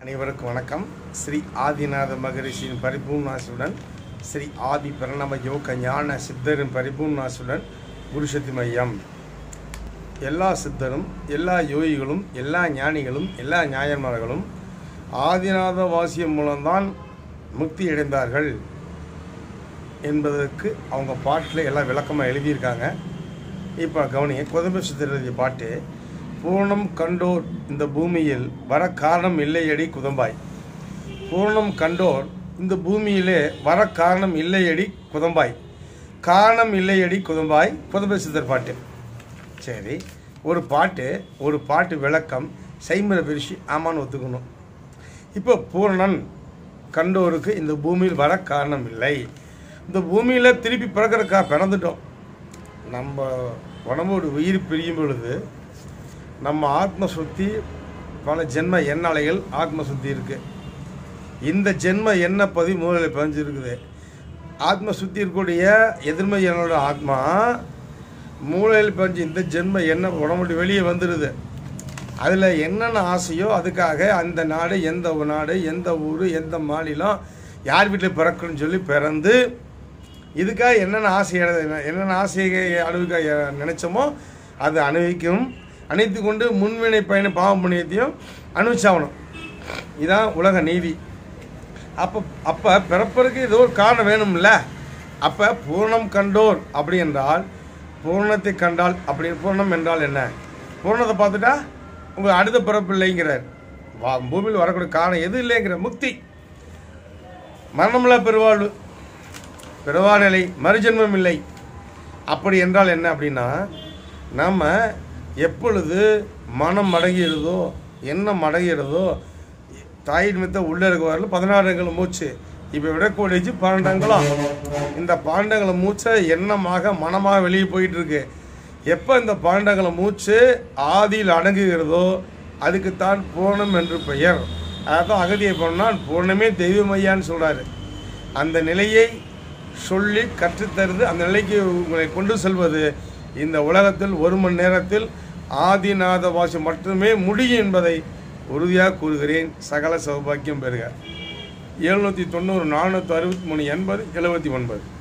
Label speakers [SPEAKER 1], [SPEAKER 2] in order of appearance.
[SPEAKER 1] அனைவருக்கும் வணக்கம் ஸ்ரீ ஆதிநாத மகரிஷியின் பரிபூர்ணாசுடன் ஸ்ரீ ஆதி பிரணவ யோக ஞான சித்தரின் பரிபூர்ணாசுடன் குருசக்தி மையம் எல்லா சித்தரும் எல்லா யோகிகளும் எல்லா ஞானிகளும் எல்லா ஞாயன்மார்களும் ஆதிநாத வாசியம் மூலம்தான் முக்தி அடைந்தார்கள் என்பதற்கு அவங்க பாட்டில் எல்லாம் விளக்கமாக எழுதியிருக்காங்க இப்போ கவனிங்க குதம்ப சித்தர் எழுதிய பாட்டு பூர்ணம் கண்டோர் இந்த பூமியில் வர காரணம் இல்லையடி குதம்பாய் பூர்ணம் கண்டோர் இந்த பூமியிலே வர காரணம் இல்லையடி குதம்பாய் காரணம் இல்லையடி குதம்பாய் குதம்ப சித்தர் பாட்டு சரி ஒரு பாட்டு ஒரு பாட்டு விளக்கம் செய்முறை பிரிச்சு ஆமான்னு ஒத்துக்கணும் இப்போ பூரணன் கண்டோருக்கு இந்த பூமியில் வர காரணம் இல்லை இந்த பூமியில் திருப்பி பிறக்கிறக்கா பிறந்துட்டோம் நம்ம உடம்போடு உயிர் பிரியும் பொழுது நம்ம ஆத்ம சுத்தி பல ஜென்ம எண்ணலைகள் ஆத்ம சுத்தி இருக்கு இந்த ஜென்ம எண்ண பதி மூலையில் பதிஞ்சு இருக்குது ஆத்ம சுத்தி இருக்கக்கூடிய எதிர்மை எண்ணோட ஆத்மா மூளையில் பதிஞ்சு இந்த ஜென்ம எண்ணம் உடம்புட்டு வெளியே வந்துடுது அதில் என்னென்ன ஆசையோ அதுக்காக அந்த நாடு எந்த ஒரு நாடு எந்த ஊர் எந்த மாநிலம் யார் வீட்டில் பிறக்கணும்னு சொல்லி பிறந்து இதுக்காக என்னென்ன ஆசை எட- என்னென்ன ஆசையை அனுபவிக்க நினைச்சோமோ அதை அனுபவிக்கும் அனைத்து கொண்டு முன்வினை பயண பாவ புண்ணியத்தையும் அனுபவிச்சாகணும் இதான் உலக நீதி அப்போ அப்போ பிறப்பதற்கு ஏதோ ஒரு காரணம் வேணும்ல அப்போ பூர்ணம் கண்டோர் அப்படி என்றால் பூர்ணத்தை கண்டால் அப்படி பூர்ணம் என்றால் என்ன பூர்ணத்தை பார்த்துட்டா உங்கள் அடுத்த பிறப்பு இல்லைங்கிறார் வா பூமியில் வரக்கூடிய காரணம் எது இல்லைங்கிற முக்தி மரணமில்லா பெருவாழ்வு பிறவா நிலை மறுஜென்மம் இல்லை அப்படி என்றால் என்ன அப்படின்னா நம்ம எப்பொழுது மனம் மடங்கிடுதோ எண்ணம் மடங்கிடுதோ தாயின் மித்த உள்ளே இருக்க வரல பதினாறுங்கள் மூச்சு இப்போ விடக்கூடியச்சு பன்னெண்டங்களும் இந்த பன்னெண்டங்கள மூச்சை எண்ணமாக மனமாக வெளியே போயிட்டு இருக்கு எப்போ இந்த பன்னெண்டங்கள மூச்சு ஆதியில் அடங்குகிறதோ அதுக்குத்தான் பூர்ணம் என்று பெயர் அதான் அகதியை பண்ணால் பூர்ணமே தெய்வமையான்னு சொல்கிறாரு அந்த நிலையை சொல்லி கற்றுத்தருது அந்த நிலைக்கு உங்களை கொண்டு செல்வது இந்த உலகத்தில் ஒரு மணி நேரத்தில் ஆதிநாத வாசி மட்டுமே முடியும் என்பதை உறுதியாக கூறுகிறேன் சகல சௌபாக்கியம் பெறுக எழுநூற்றி தொண்ணூறு நானூற்றி அறுபத்தி மூணு எண்பது எழுபத்தி ஒன்பது